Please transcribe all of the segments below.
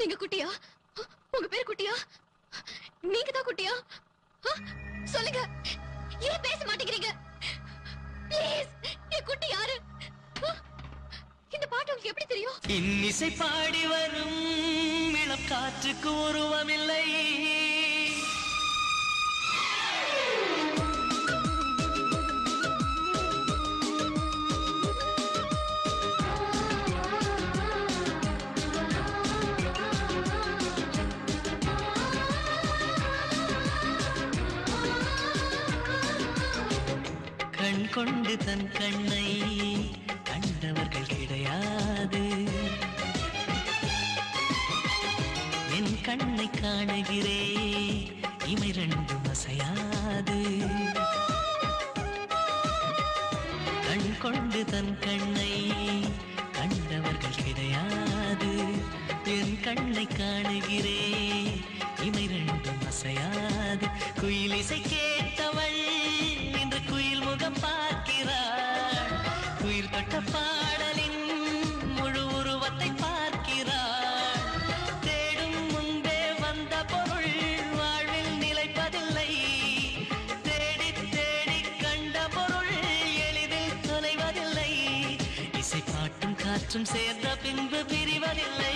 நீங்க குட்டியா உங்க பேர் குட்டியா நீங்க தான் குட்டியா ஆ? சொல்லுங்க ஏன் பேச மாட்டேங்கிறீங்க ப்ளீஸ் என் குட்டி யாரு ஆ? இந்த பாட்டு உங்களுக்கு எப்படி தெரியும் இன்னிசை பாடி வரும் இளம் காற்றுக்கு உருவமில்லை கண் கொண்டு தன் கண்ணை கண்டவர்கள் கிடையாது என் கண்ணை காணுகிறே இமை ரெண்டும் அசையாது கண் கொண்டு தன் கண்ணை கண்டவர்கள் கிடையாது என் கண்ணை காணுகிறே இமை ரெண்டும் அசையாது குயிலிசை கேட்டவள் இன்று குயில் முகம் பார்க்கிறாள் குயில் தொட்ட பாடலின் முழு உருவத்தை பார்க்கிறாள் தேடும் முன்பே வந்த பொருள் வாழ்வில் நிலைப்பதில்லை தேடி தேடி கண்ட பொருள் எளிதில் தொலைவதில்லை இசை பாட்டும் காற்றும் சேர்ந்த பின்பு பிரிவதில்லை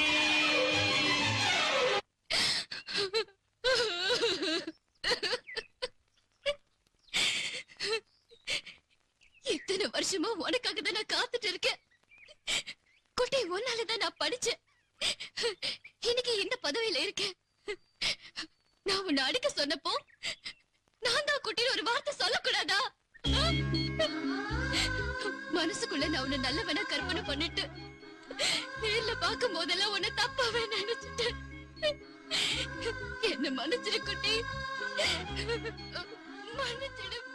இத்தனை வருஷமா உனக்காக தான் நான் காத்துட்டு இருக்கேன் குட்டி உன்னாலதான் நான் படிச்சேன் இன்னைக்கு இந்த பதவியில இருக்கேன் நான் உன்னை அடிக்க சொன்னப்போ நான் தான் குட்டின்னு ஒரு வார்த்தை சொல்லக்கூடாதா மனசுக்குள்ள நான் உன்னை நல்லவனா கற்பனை பண்ணிட்டு நேர்ல பார்க்கும் போதெல்லாம் உன்னை தப்பாவே நினைச்சிட்டேன் என்ன மன்னிச்சிரு குட்டி மன்னிச்சிடு